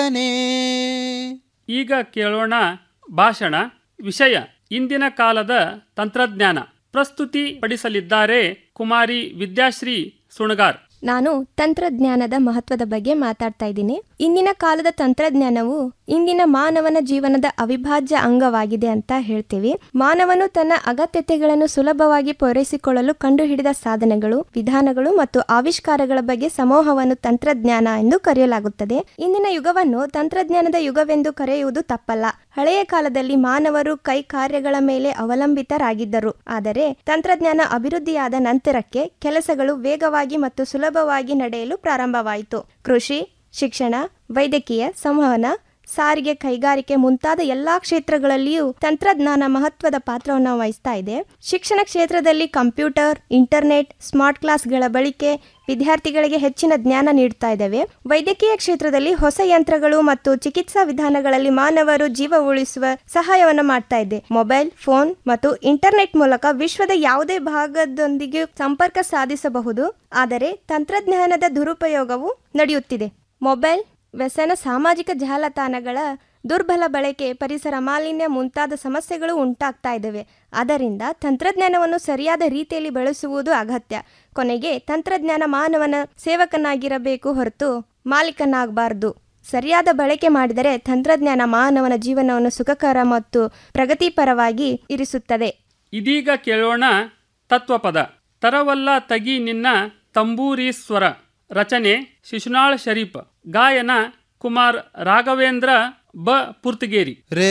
ಈಗ ಕೇಳೋಣ ಭಾಷಣ ವಿಷಯ ಇಂದಿನ ಕಾಲದ ತಂತ್ರಜ್ಞಾನ ಪ್ರಸ್ತುತಿ ಪಡಿಸಲಿದ್ದಾರೆ ಕುಮಾರಿ ವಿದ್ಯಾಶ್ರೀ ಸುಣಗಾರ್ ನಾನು ತಂತ್ರಜ್ಞಾನದ ಮಹತ್ವದ ಬಗ್ಗೆ ಮಾತಾಡ್ತಾ ಇದ್ದೀನಿ ಇಂದಿನ ಕಾಲದ ತಂತ್ರಜ್ಞಾನವು ಇಂದಿನ ಮಾನವನ ಜೀವನದ ಅವಿಭಾಜ್ಯ ಅಂಗವಾಗಿದೆ ಅಂತ ಹೇಳ್ತೀವಿ ಮಾನವನು ತನ್ನ ಅಗತ್ಯತೆಗಳನ್ನು ಸುಲಭವಾಗಿ ಪೂರೈಸಿಕೊಳ್ಳಲು ಕಂಡುಹಿಡಿದ ಸಾಧನೆಗಳು ವಿಧಾನಗಳು ಮತ್ತು ಆವಿಷ್ಕಾರಗಳ ಬಗ್ಗೆ ಸಮೂಹವನ್ನು ತಂತ್ರಜ್ಞಾನ ಎಂದು ಕರೆಯಲಾಗುತ್ತದೆ ಇಂದಿನ ಯುಗವನ್ನು ತಂತ್ರಜ್ಞಾನದ ಯುಗವೆಂದು ಕರೆಯುವುದು ತಪ್ಪಲ್ಲ ಹಳೆಯ ಕಾಲದಲ್ಲಿ ಮಾನವರು ಕೈ ಕಾರ್ಯಗಳ ಮೇಲೆ ಅವಲಂಬಿತರಾಗಿದ್ದರು ಆದರೆ ತಂತ್ರಜ್ಞಾನ ಅಭಿವೃದ್ಧಿಯಾದ ನಂತರಕ್ಕೆ ಕೆಲಸಗಳು ವೇಗವಾಗಿ ಮತ್ತು ಸುಲಭವಾಗಿ ನಡೆಯಲು ಪ್ರಾರಂಭವಾಯಿತು ಕೃಷಿ ಶಿಕ್ಷಣ ವೈದ್ಯಕೀಯ ಸಂವಹನ ಸಾರಿಗೆ ಕೈಗಾರಿಕೆ ಮುಂತಾದ ಎಲ್ಲಾ ಕ್ಷೇತ್ರಗಳಲ್ಲಿಯೂ ತಂತ್ರಜ್ಞಾನ ಮಹತ್ವದ ಪಾತ್ರವನ್ನು ವಹಿಸ್ತಾ ಇದೆ ಶಿಕ್ಷಣ ಕ್ಷೇತ್ರದಲ್ಲಿ ಕಂಪ್ಯೂಟರ್ ಇಂಟರ್ನೆಟ್ ಸ್ಮಾರ್ಟ್ ಕ್ಲಾಸ್ಗಳ ಬಳಕೆ ವಿದ್ಯಾರ್ಥಿಗಳಿಗೆ ಹೆಚ್ಚಿನ ಜ್ಞಾನ ನೀಡ್ತಾ ಇದ್ದಾವೆ ವೈದ್ಯಕೀಯ ಕ್ಷೇತ್ರದಲ್ಲಿ ಹೊಸ ಯಂತ್ರಗಳು ಮತ್ತು ಚಿಕಿತ್ಸಾ ವಿಧಾನಗಳಲ್ಲಿ ಮಾನವರು ಜೀವ ಉಳಿಸುವ ಸಹಾಯವನ್ನು ಮಾಡ್ತಾ ಇದೆ ಮೊಬೈಲ್ ಫೋನ್ ಮತ್ತು ಇಂಟರ್ನೆಟ್ ಮೂಲಕ ವಿಶ್ವದ ಯಾವುದೇ ಭಾಗದೊಂದಿಗೆ ಸಂಪರ್ಕ ಸಾಧಿಸಬಹುದು ಆದರೆ ತಂತ್ರಜ್ಞಾನದ ದುರುಪಯೋಗವು ನಡೆಯುತ್ತಿದೆ ಮೊಬೈಲ್ ವ್ಯಸನ ಸಾಮಾಜಿಕ ಜಾಲತಾಣಗಳ ದುರ್ಬಲ ಬಳಕೆ ಪರಿಸರ ಮಾಲಿನ್ಯ ಮುಂತಾದ ಸಮಸ್ಯೆಗಳು ಉಂಟಾಗ್ತಾ ಇದ್ದಾವೆ ಆದ್ದರಿಂದ ತಂತ್ರಜ್ಞಾನವನ್ನು ಸರಿಯಾದ ರೀತಿಯಲ್ಲಿ ಬಳಸುವುದು ಅಗತ್ಯ ಕೊನೆಗೆ ತಂತ್ರಜ್ಞಾನ ಮಾನವನ ಸೇವಕನಾಗಿರಬೇಕು ಹೊರತು ಮಾಲೀಕನಾಗಬಾರದು ಸರಿಯಾದ ಬಳಕೆ ಮಾಡಿದರೆ ತಂತ್ರಜ್ಞಾನ ಮಾನವನ ಜೀವನವನ್ನು ಸುಖಕರ ಮತ್ತು ಪ್ರಗತಿಪರವಾಗಿ ಇರಿಸುತ್ತದೆ ಇದೀಗ ಕೇಳೋಣ ತತ್ವಪದ ತರವಲ್ಲ ತಗಿ ನಿನ್ನ ತಂಬೂರೀಶ್ವರ ರಚನೆ ಶಿಶುನಾಳ್ ಶರೀಫ್ ಗಾಯನ ಕುಮಾರ್ ರಾಘವೇಂದ್ರ ಬ ಪುರ್ತಗೇರಿ ರೇ